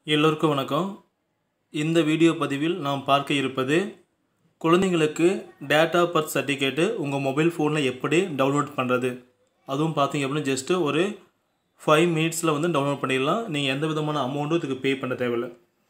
எல்லோருக்கும் வணக்கம் இந்த வீடியோ பதிவில் நாம் பார்க்க இருப்பது குழந்தைங்களுக்கு டேட்டா பர்த் சர்டிஃபிகேட்டு உங்கள் மொபைல் ஃபோனில் எப்படி டவுன்லோட் பண்ணுறது அதுவும் பார்த்தீங்க அப்படின்னா ஜஸ்ட்டு ஒரு ஃபைவ் மினிட்ஸில் வந்து டவுன்லோட் பண்ணிடலாம் நீங்கள் எந்த விதமான அமௌண்ட்டும் இதுக்கு பே பண்ண தேவையில்லை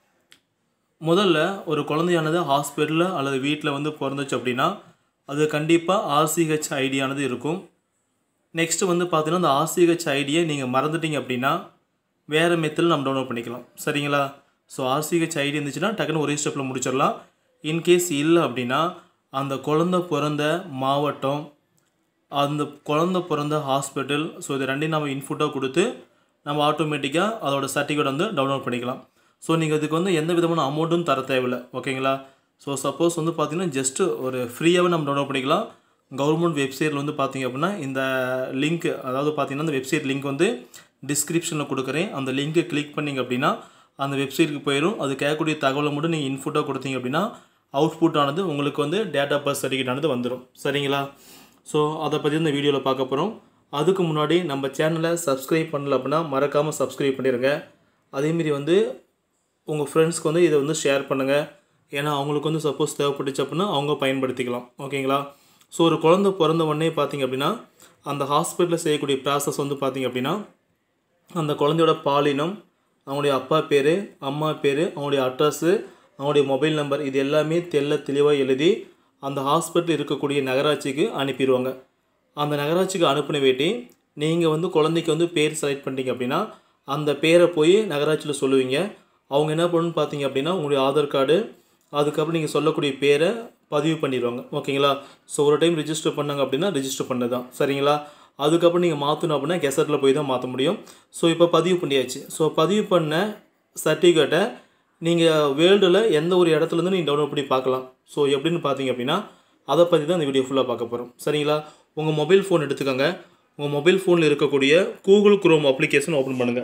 முதல்ல ஒரு குழந்தையானது ஹாஸ்பிட்டலில் அல்லது வீட்டில் வந்து பிறந்துச்சு அப்படின்னா அது கண்டிப்பாக ஆர்சிஹெச் ஐடியானது இருக்கும் நெக்ஸ்ட்டு வந்து பார்த்தீங்கன்னா அந்த ஆர்சிஹெச் ஐடியை நீங்கள் மறந்துட்டீங்க அப்படின்னா வேறு மெத்தில் நம்ம டவுன்லோட் பண்ணிக்கலாம் சரிங்களா ஸோ ஆர்சிஹெச் ஐடி இருந்துச்சுன்னா டக்குன்னு ஒரே ஸ்டெப்பில் முடிச்சிடலாம் இன்கேஸ் இல்லை அப்படின்னா அந்த குழந்த பிறந்த மாவட்டம் அந்த குழந்த பிறந்த ஹாஸ்பிட்டல் ஸோ இது ரெண்டையும் நம்ம இன்ஃபுட்டாக கொடுத்து நம்ம ஆட்டோமேட்டிக்காக அதோட சர்டிஃபிகேட் வந்து டவுன்லோட் பண்ணிக்கலாம் ஸோ நீங்கள் இதுக்கு வந்து எந்த விதமான அமௌண்ட்டும் தர தேவையில்லை ஓகேங்களா ஸோ சப்போஸ் வந்து பார்த்தீங்கன்னா ஜஸ்ட்டு ஒரு ஃப்ரீயாகவே நம்ம டவுன்லோட் பண்ணிக்கலாம் கவர்மெண்ட் வெப்சைட்டில் வந்து பார்த்தீங்க அப்படின்னா இந்த லிங்க் அதாவது பார்த்தீங்கன்னா அந்த வெப்சைட் லிங்க் வந்து டிஸ்கிரிப்ஷனில் கொடுக்குறேன் அந்த லிங்க்கை கிளிக் பண்ணிங்க அப்படின்னா அந்த வெப்சைட்டுக்கு போயிடும் அது கேட்கக்கூடிய தகவலை மட்டும் நீங்கள் இன்ஃபுட்டாக கொடுத்தீங்க அப்படின்னா அவுட்புட் ஆனது உங்களுக்கு வந்து டேட்டா பர்த் சர்டிஃபிகேட் ஆனது வந்துடும் சரிங்களா ஸோ அதை பற்றி இந்த வீடியோவில் பார்க்க போகிறோம் அதுக்கு முன்னாடி நம்ம சேனலை சப்ஸ்கிரைப் பண்ணல அப்படின்னா மறக்காமல் சப்ஸ்கிரைப் பண்ணிடுங்க அதேமாரி வந்து உங்கள் ஃப்ரெண்ட்ஸ்க்கு வந்து இதை வந்து ஷேர் பண்ணுங்கள் ஏன்னா அவங்களுக்கு வந்து சப்போஸ் தேவைப்பட்டுச்சு அப்படின்னா அவங்க பயன்படுத்திக்கலாம் ஓகேங்களா ஸோ ஒரு குழந்தை பிறந்த உடனே பார்த்தீங்க அப்படின்னா அந்த ஹாஸ்பிட்டலில் செய்யக்கூடிய ப்ராசஸ் வந்து பார்த்தீங்க அப்படின்னா அந்த குழந்தையோட பாலினம் அவங்களுடைய அப்பா பேர் அம்மா பேர் அவங்களுடைய அட்ரஸ்ஸு அவங்களுடைய மொபைல் நம்பர் இது எல்லாமே தெல்ல தெளிவாக எழுதி அந்த ஹாஸ்பிட்டல் இருக்கக்கூடிய நகராட்சிக்கு அனுப்பிடுவாங்க அந்த நகராட்சிக்கு அனுப்பின வேட்டி நீங்கள் வந்து குழந்தைக்கு வந்து பேர் செலக்ட் பண்ணிட்டீங்க அப்படின்னா அந்த பேரை போய் நகராட்சியில் சொல்லுவீங்க அவங்க என்ன பண்ணணும்னு பார்த்தீங்க அப்படின்னா உங்களுடைய ஆதார் கார்டு அதுக்கப்புறம் நீங்கள் சொல்லக்கூடிய பேரை பதிவு பண்ணிடுவாங்க ஓகேங்களா ஸோ ஒரு டைம் ரிஜிஸ்டர் பண்ணாங்க அப்படின்னா ரிஜிஸ்டர் பண்ணது தான் சரிங்களா அதுக்கப்புறம் நீங்கள் மாற்றணும் அப்படின்னா கெசட்டில் போய் தான் மாற்ற முடியும் ஸோ இப்போ பதிவு பண்ணியாச்சு ஸோ பதிவு பண்ண சர்டிஃபிகேட்டை நீங்கள் வேர்ல்டில் எந்த ஒரு இடத்துலேருந்து நீங்கள் டவுன்லோட் பண்ணி பார்க்கலாம் ஸோ எப்படின்னு பார்த்தீங்க அப்படின்னா அதை பற்றி தான் இந்த வீடியோ ஃபுல்லாக பார்க்க போகிறோம் சரிங்களா உங்கள் மொபைல் ஃபோன் எடுத்துக்கோங்க உங்கள் மொபைல் ஃபோனில் இருக்கக்கூடிய கூகுள் குரோம் அப்ளிகேஷன் ஓப்பன் பண்ணுங்கள்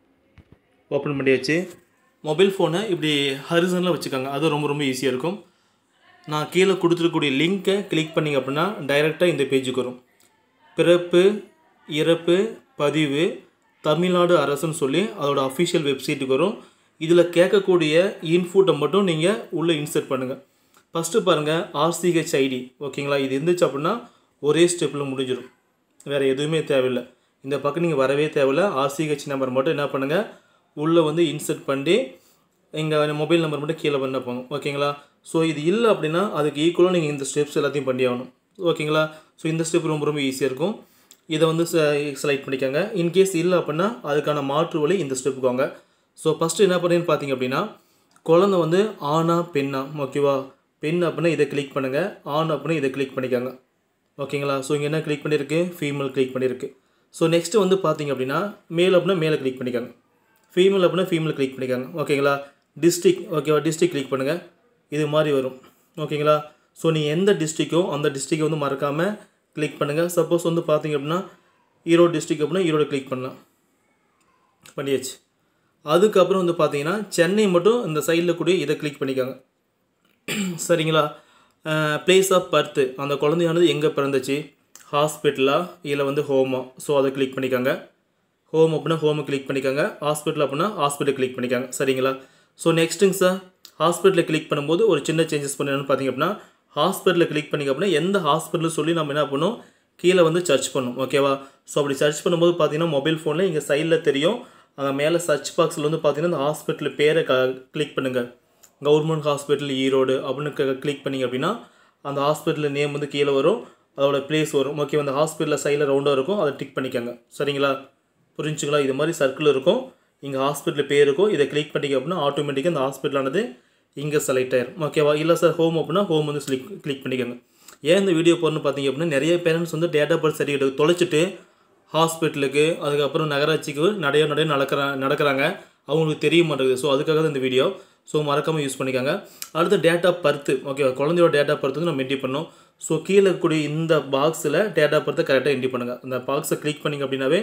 ஓப்பன் பண்ணியாச்சு மொபைல் ஃபோனை இப்படி ஹரிசனில் வச்சுக்கோங்க அது ரொம்ப ரொம்ப ஈஸியாக இருக்கும் நான் கீழே கொடுத்துருக்கக்கூடிய லிங்க்கை கிளிக் பண்ணிங்க அப்படின்னா டைரெக்டாக இந்த பேஜுக்கு வரும் பிறப்பு இறப்பு பதிவு தமிழ்நாடு அரசுன்னு சொல்லி அதோட அஃபிஷியல் வெப்சைட்டுக்கு வரும் இதில் கேட்கக்கூடிய இன்ஃபுட்டை மட்டும் நீங்கள் உள்ளே இன்சர்ட் பண்ணுங்கள் ஃபஸ்ட்டு பாருங்கள் ஆர்சிஹெச் ஐடி ஓகேங்களா இது இருந்துச்சு அப்படின்னா ஒரே ஸ்டெப்பில் முடிஞ்சிடும் வேறு எதுவுமே தேவையில்லை இந்த பக்கம் நீங்கள் வரவே தேவையில்லை ஆர்சிஹெச் நம்பர் மட்டும் என்ன பண்ணுங்கள் உள்ளே வந்து இன்சர்ட் பண்ணி எங்கள் மொபைல் நம்பர் மட்டும் கீழே பண்ண போகணும் ஓகேங்களா ஸோ இது இல்லை அப்படின்னா அதுக்கு ஈக்குவலாக நீங்கள் இந்த ஸ்டெப்ஸ் எல்லாத்தையும் பண்ணி ஆகணும் ஓகேங்களா ஸோ இந்த ஸ்டெப் ரொம்ப ரொம்ப ஈஸியாக இருக்கும் இதை வந்து செலக்ட் பண்ணிக்கோங்க இன்கேஸ் இல்லை அப்படின்னா அதுக்கான மாற்று வழி இந்த ஸ்டெப்புக்கு வாங்க ஸோ ஃபஸ்ட்டு என்ன பண்ணுறேன்னு பார்த்தீங்க அப்படின்னா குழந்தை வந்து ஆனா பெண்ணா ஓகேவா பெண் அப்படின்னா இதை கிளிக் பண்ணுங்கள் ஆண் அப்படின்னா இதை கிளிக் பண்ணிக்கோங்க ஓகேங்களா ஸோ இங்கே என்ன கிளிக் பண்ணியிருக்கு ஃபீமேல் கிளிக் பண்ணியிருக்கு ஸோ நெக்ஸ்ட்டு வந்து பார்த்தீங்க அப்படின்னா மேல் அப்படின்னா மேலே கிளிக் பண்ணிக்கோங்க ஃபீமேல் அப்படின்னா ஃபீமேல் கிளிக் பண்ணிக்கோங்க ஓகேங்களா டிஸ்ட்ரிக் ஓகேவா டிஸ்ட்ரிக் கிளிக் பண்ணுங்கள் இது மாதிரி வரும் ஓகேங்களா ஸோ நீங்கள் எந்த டிஸ்ட்ரிக்கோ அந்த டிஸ்ட்ரிக்கை வந்து மறக்காமல் கிளிக் பண்ணுங்கள் சப்போஸ் வந்து பார்த்தீங்க அப்படின்னா ஈரோடு டிஸ்ட்ரிக் அப்படின்னா ஈரோடு கிளிக் பண்ணலாம் பண்ணியாச்சு அதுக்கப்புறம் வந்து பார்த்தீங்கன்னா சென்னை மட்டும் இந்த சைடில் கூட இதை கிளிக் பண்ணிக்கோங்க சரிங்களா பிளேஸ் ஆஃப் பர்த்து அந்த குழந்தையானது எங்கே பிறந்துச்சு ஹாஸ்பிட்டலா இல்லை வந்து ஹோமா ஸோ அதை கிளிக் பண்ணிக்கோங்க ஹோம் அப்படின்னா ஹோமை கிளிக் பண்ணிக்கோங்க ஹாஸ்பிட்டல் அப்படின்னா ஹாஸ்பிட்டல் கிளிக் பண்ணிக்கோங்க சரிங்களா ஸோ நெக்ஸ்ட்டுங்க சார் ஹாஸ்பிட்டலில் கிளிக் பண்ணும்போது ஒரு சின்ன சேஞ்சஸ் பண்ணணும்னு பார்த்தீங்க அப்படின்னா ஹாஸ்பிட்டலில் கிளிக் பண்ணிங்க அப்படின்னா எந்த ஹாஸ்பிட்டல் சொல்லி நம்ம என்ன பண்ணணும் கீழே வந்து சர்ச் பண்ணும் ஓகேவா ஸோ அப்படி சர்ச் பண்ணும்போது பார்த்தீங்கன்னா மொபைல் ஃபோனில் இங்கே சைடில் தெரியும் அங்கே மேலே சர்ச் பாக்ஸில் வந்து பார்த்தீங்கன்னா அந்த ஹாஸ்பிட்டல் பேரை க கிளிக் பண்ணுங்கள் கவர்மெண்ட் ஹாஸ்பிட்டல் ஈரோடு அப்படின்னு கிளிக் பண்ணிங்க அப்படின்னா அந்த ஹாஸ்பிட்டல் நேம் வந்து கீழே வரும் அதோட பிளேஸ் வரும் ஓகே அந்த ஹாஸ்பிட்டலில் சைடில் ரவுண்டாக இருக்கும் அதை டிக் பண்ணிக்கோங்க சரிங்களா புரிஞ்சுங்களா இது மாதிரி சர்க்கிள் இருக்கும் இங்கே ஹாஸ்பிட்டல் பேர் இருக்கும் இதை கிளிக் பண்ணிக்க அப்படின்னா ஆட்டோமேட்டிக்காக அந்த ஹாஸ்பிட்டலானது இங்கே செலக்ட் ஆயிரும் ஓகேவா இல்லை சார் ஹோம் அப்படின்னா ஹோம் வந்து கிளிக் கிளிக் பண்ணிக்கோங்க ஏன் இந்த வீடியோ போடணும்னு பார்த்தீங்க அப்படின்னா நிறைய பேரண்ட்ஸ் வந்து டேட்டா பர்த் சர்டிஃபிகேட் தொலைச்சிட்டு ஹாஸ்பிட்டலுக்கு அதுக்கப்புறம் நகராட்சிக்கு நடைய நடைய நடக்கிற நடக்கிறாங்க அவங்களுக்கு தெரிய மாட்டேங்குது ஸோ அதுக்காக தான் இந்த வீடியோ ஸோ மறக்காமல் யூஸ் பண்ணிக்காங்க அடுத்து டேட்டா பர்த்து ஓகே குழந்தையோட டேட்டா பர்த் வந்து நம்ம என்ட்ரி பண்ணோம் ஸோ கீழே இருக்கக்கூடிய இந்த பாக்ஸில் டேட்டா பர்த்தை கரெக்டாக என்ட்ரி பண்ணுங்கள் அந்த பாக்ஸை கிளிக் பண்ணிங்க அப்படின்னாவே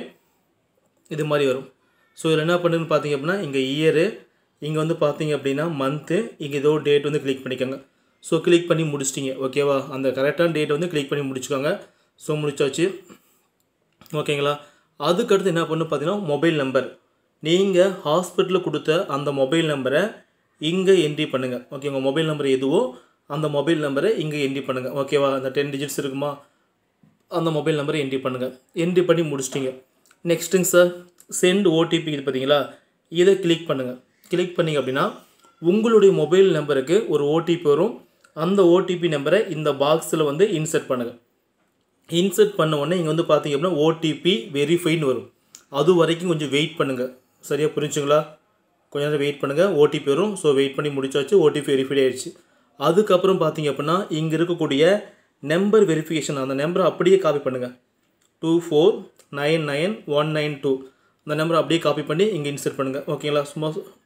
இது மாதிரி வரும் ஸோ இதில் என்ன பண்ணுன்னு பார்த்தீங்க அப்படின்னா இங்கே இயரு இங்கே வந்து பார்த்தீங்க அப்படின்னா மந்த்து இங்கே ஏதோ டேட் வந்து கிளிக் பண்ணிக்கோங்க ஸோ கிளிக் பண்ணி முடிச்சிட்டிங்க ஓகேவா அந்த கரெக்டான டேட் வந்து கிளிக் பண்ணி முடிச்சுக்கோங்க ஸோ முடிச்சாச்சு ஓகேங்களா அதுக்கடுத்து என்ன பண்ணணும் பார்த்தீங்கன்னா மொபைல் நம்பர் நீங்கள் ஹாஸ்பிட்டலில் கொடுத்த அந்த மொபைல் நம்பரை இங்கே என்ட்ரி பண்ணுங்கள் ஓகே உங்கள் மொபைல் நம்பர் எதுவோ அந்த மொபைல் நம்பரை இங்கே என்ட்ரி பண்ணுங்கள் ஓகேவா அந்த டென் டிஜிட்ஸ் இருக்குமா அந்த மொபைல் நம்பரை என்ட்ரி பண்ணுங்கள் என்ட்ரி பண்ணி முடிச்சிட்டிங்க நெக்ஸ்ட்டுங்க சார் சென்ட் ஓடிபி இது பார்த்தீங்களா இதை கிளிக் பண்ணுங்கள் கிளிக் பண்ணிங்க அப்படின்னா உங்களுடைய மொபைல் நம்பருக்கு ஒரு ஓடிபி வரும் அந்த ஓடிபி நம்பரை இந்த பாக்ஸில் வந்து இன்சர்ட் பண்ணுங்கள் இன்சர்ட் பண்ண உடனே இங்கே வந்து பார்த்தீங்க அப்படின்னா ஓடிபி வெரிஃபைன்னு வரும் அது வரைக்கும் கொஞ்சம் வெயிட் பண்ணுங்கள் சரியாக புரிஞ்சுங்களா கொஞ்ச நேரம் வெயிட் பண்ணுங்கள் ஓடிபி வரும் ஸோ வெயிட் பண்ணி முடிச்சாச்சு ஓடிபி வெரிஃபைட் ஆயிடுச்சு அதுக்கப்புறம் பார்த்தீங்க அப்படின்னா இங்கே இருக்கக்கூடிய நம்பர் வெரிஃபிகேஷன் அந்த நம்பரை அப்படியே காப்பி பண்ணுங்கள் two four nine nine one nine two அந்த நம்பரை அப்படியே காப்பி பண்ணி இங்கே இன்சர்ட் பண்ணுங்கள் ஓகேங்களா சும்மா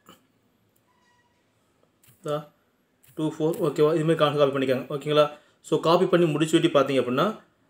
டூ ஃபோர் ஓகேவா இதுமாதிரி காப்பி காப்பி பண்ணிக்காங்க ஓகேங்களா ஸோ காப்பி பண்ணி முடிச்சு வெட்டி பார்த்தீங்க அப்படின்னா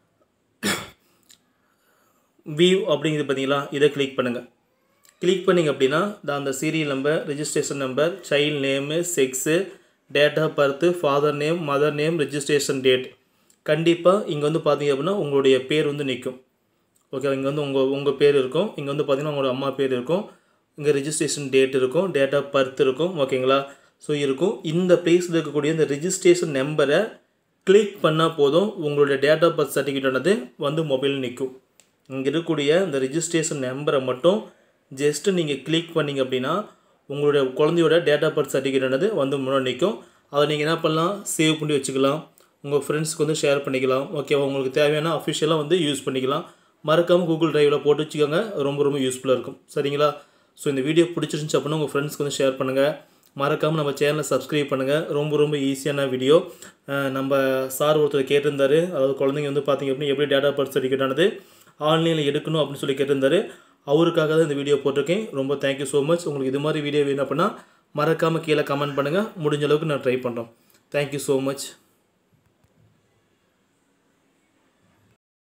வியூ அப்படிங்கிறது பார்த்தீங்களா இதை கிளிக் பண்ணுங்கள் கிளிக் பண்ணிங்க அப்படின்னா இந்த அந்த serial number registration number child name sex date of birth father name mother name registration date கண்டிப்பாக இங்கே வந்து பார்த்தீங்க அப்படின்னா உங்களுடைய பேர் வந்து நிற்கும் ஓகே இங்கே வந்து உங்கள் உங்கள் பேர் இருக்கும் இங்கே வந்து பார்த்தீங்கன்னா உங்களோட அம்மா பேர் இருக்கும் இங்கே ரெஜிஸ்ட்ரேஷன் டேட் இருக்கும் டேட் ஆஃப் பர்த் இருக்கும் ஓகேங்களா ஸோ இருக்கும் இந்த பிளேஸில் இருக்கக்கூடிய இந்த ரெஜிஸ்ட்ரேஷன் நம்பரை கிளிக் பண்ணால் போதும் உங்களுடைய டேட் ஆஃப் பர்த் சர்டிஃபிகேட்டானது வந்து மொபைல் நிற்கும் இங்கே இருக்கக்கூடிய இந்த ரெஜிஸ்ட்ரேஷன் நம்பரை மட்டும் ஜஸ்ட்டு நீங்கள் கிளிக் பண்ணிங்க அப்படின்னா உங்களுடைய குழந்தையோட டேட் ஆஃப் பர்த் சர்டிஃபிகேட்டானது வந்து முன்னாடி நிற்கும் அதை நீங்கள் என்ன பண்ணலாம் சேவ் பண்ணி வச்சுக்கலாம் உங்கள் ஃப்ரெண்ட்ஸ்க்கு வந்து ஷேர் பண்ணிக்கலாம் ஓகேவா உங்களுக்கு தேவையான அஃபிஷியலாக வந்து யூஸ் பண்ணிக்கலாம் மறக்காமல் கூகுள் டிரைவில் போட்டு வச்சுக்கோங்க ரொம்ப ரொம்ப யூஸ்ஃபுல்லாக இருக்கும் சரிங்களா ஸோ இந்த வீடியோ பிடிச்சிருந்துச்சு அப்படின்னா உங்கள் ஃப்ரெண்ட்ஸ்க்கு வந்து ஷேர் பண்ணுங்கள் மறக்காமல் நம்ம சேனலை சப்ஸ்கிரைப் பண்ணுங்கள் ரொம்ப ரொம்ப ஈஸியான வீடியோ நம்ம சார் ஒருத்தர் கேட்டிருந்தாரு அதாவது குழந்தைங்க வந்து பார்த்தீங்க அப்படின்னா எப்படி டேட்டா பர்த் சர்டிஃபிகேட் ஆனது ஆன்லைனில் எடுக்கணும் அப்படின்னு சொல்லி கேட்டிருந்தாரு அவருக்காக தான் இந்த வீடியோ போட்டிருக்கேன் ரொம்ப தேங்க்யூ ஸோ மச் உங்களுக்கு இது மாதிரி வீடியோ வேணும் அப்படின்னா மறக்காமல் கீழே கமெண்ட் பண்ணுங்கள் முடிஞ்ச அளவுக்கு நான் ட்ரை பண்ணுறோம் தேங்க்யூ ஸோ மச்